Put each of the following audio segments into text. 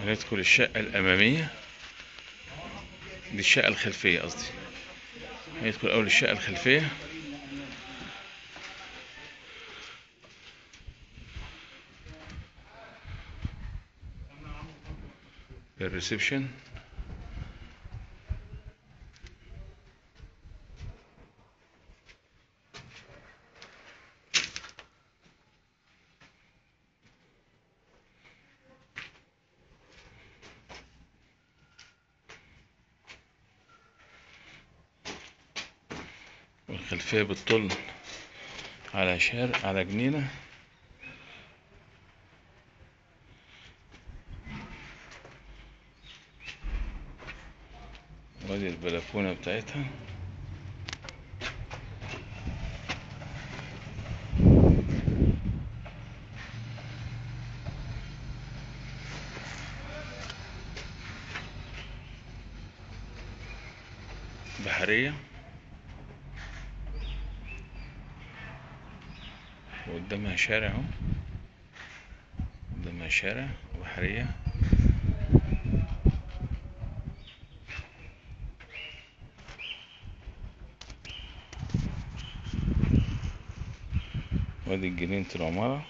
هندخل الشقة الأمامية دي الشقة الخلفية قصدي هندخل أول الشقة الخلفية الريسبشن والخلفية بتطل على شارع على جنينة وادي البلكونة بتاعتها بحرية وقدامها شارع اهو قدامها شارع بحرية وادي جنينة العمارة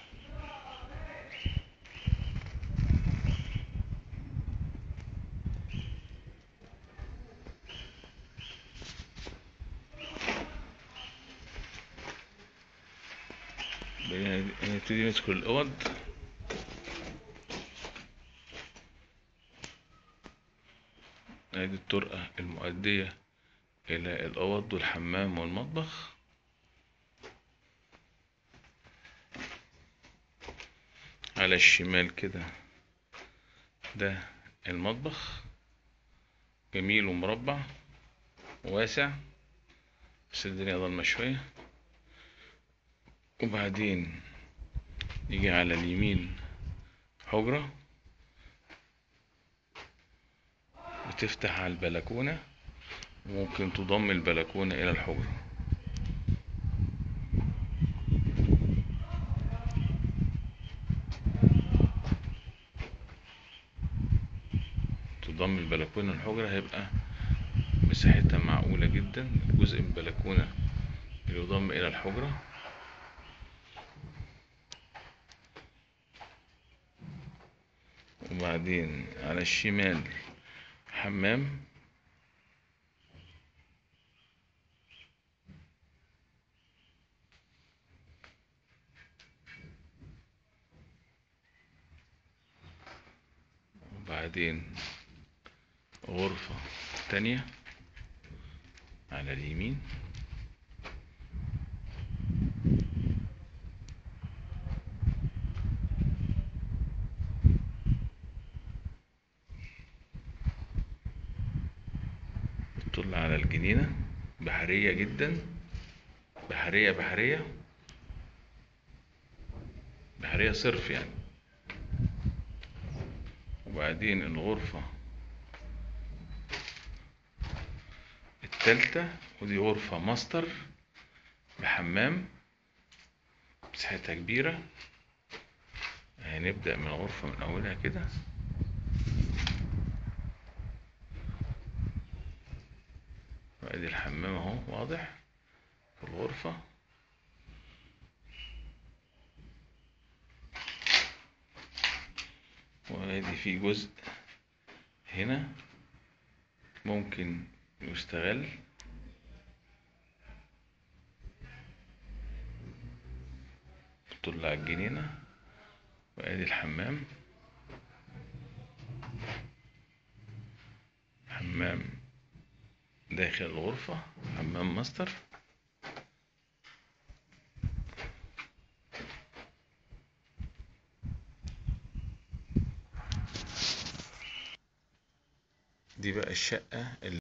نبتدي ندخل الأوض ادي الطرقة المؤدية إلى الأوض والحمام والمطبخ على الشمال كده ده المطبخ جميل ومربع واسع بس الدنيا ضلمة شوية وبعدين يجي على اليمين حجرة بتفتح على البلكونة وممكن تضم البلكونة إلى الحجرة تضم البلكونة الحجرة هيبقى مساحتها معقولة جدا جزء من البلكونة اللي يضم إلى الحجرة وبعدين على الشمال حمام وبعدين غرفة تانية على اليمين بتطل على الجنينة بحرية جدا بحرية بحرية بحرية صرف يعني وبعدين الغرفة التالتة ودي غرفة ماستر بحمام مساحتها كبيرة هنبدأ من الغرفة من أولها كده وادي الحمام اهو واضح في الغرفة وادي في جزء هنا ممكن يستغل طلع على الجنينة وادي الحمام حمام داخل الغرفة حمام ماستر دي بقى الشقة اللي